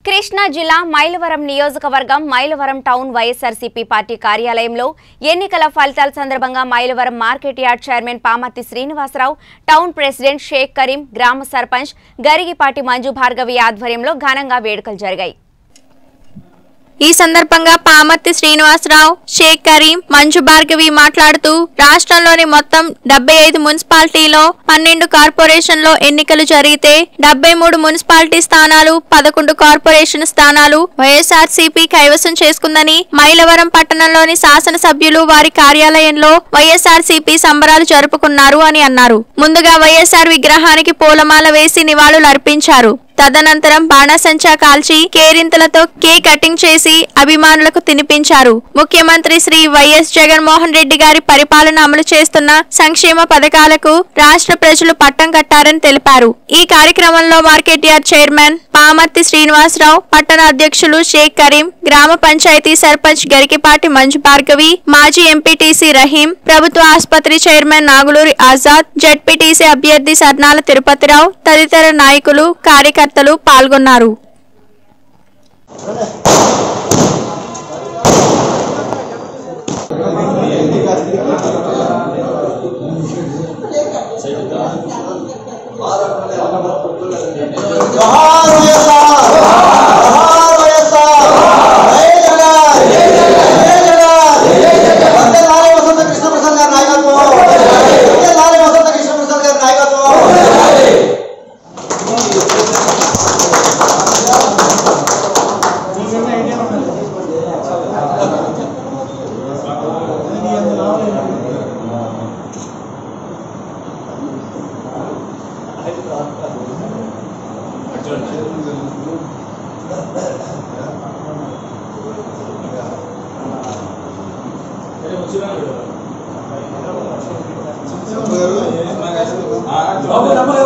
కృష్ణా జిల్లా మైలవరం నియోజకవర్గం Mylavaram town YSRCP party కార్యాలయంలో ఎన్నికల ఫలితాల సందర్భంగా Mylavaram market yard chairman Pamarthi Srinivasarao town president Sheikh Kareem గ్రామ సర్పంచ్ గరిగిపాటి మంజు భార్గవి ఆధ్వర్యంలో ఘనంగా వేడుకలు జరిగాయి ఈ సందర్భంగా పామర్తి శ్రీనివాసరావు షేక్ కరీం మంజు భార్గవి మాట్లాడుతూ రాష్ట్రంలోని మొత్తం డెబ్బై ఐదు మున్సిపాలిటీలో పన్నెండు కార్పొరేషన్లో ఎన్నికలు జరిగితే డెబ్బై మూడు మున్సిపాలిటీ స్థానాలు పదకొండు కార్పొరేషన్ స్థానాలు వైఎస్ఆర్సీపీ కైవసం చేసుకుందని మైలవరం పట్టణంలోని శాసనసభ్యులు వారి కార్యాలయంలో వైఎస్ఆర్సీపీ సంబరాలు జరుపుకున్నారు అని అన్నారు ముందుగా వైఎస్ఆర్ విగ్రహానికి పూలమాల వేసి నివాళులు అర్పించారు తదనంతరం బాణసంచా కాల్చి కేరింతలతో కేక్ కటింగ్ చేసి అభిమానులకు తినిపించారు ముఖ్యమంత్రి శ్రీ వైఎస్ జగన్మోహన్ రెడ్డి గారి పరిపాలన అమలు చేస్తున్న సంక్షేమ పథకాలకు రాష్ట్ర ప్రజలు పట్టం కట్టారని తెలిపారు ఈ కార్యక్రమంలో market yard chairman Pamarthi Srinivasarao పట్టణ అధ్యక్షులు షేక్ కరీం గ్రామ పంచాయతీ సర్పంచ్ గరికిపాటి మంజు భార్గవి మాజీ ఎంపీటీసీ రహీం ప్రభుత్వ ఆసుపత్రి చైర్మన్ నాగులూరి ఆజాద్ జడ్పీటీసీ అభ్యర్థి సర్నాల తిరుపతిరావు తదితర నాయకులు కార్యకర్తలు పాల్గొన్నారు జోహార్ వైఎస్ఆర్ జోహార్ వైఎస్ఆర్ జై జగన్ జై జగన్ వందే లారీ వసంత కృష్ణ ప్రసాద్ గారి నాయకత్వం వందే లారీ వసంత కృష్ణ ప్రసాద్ గారి నాయకత్వం బాబు తమ్ముడు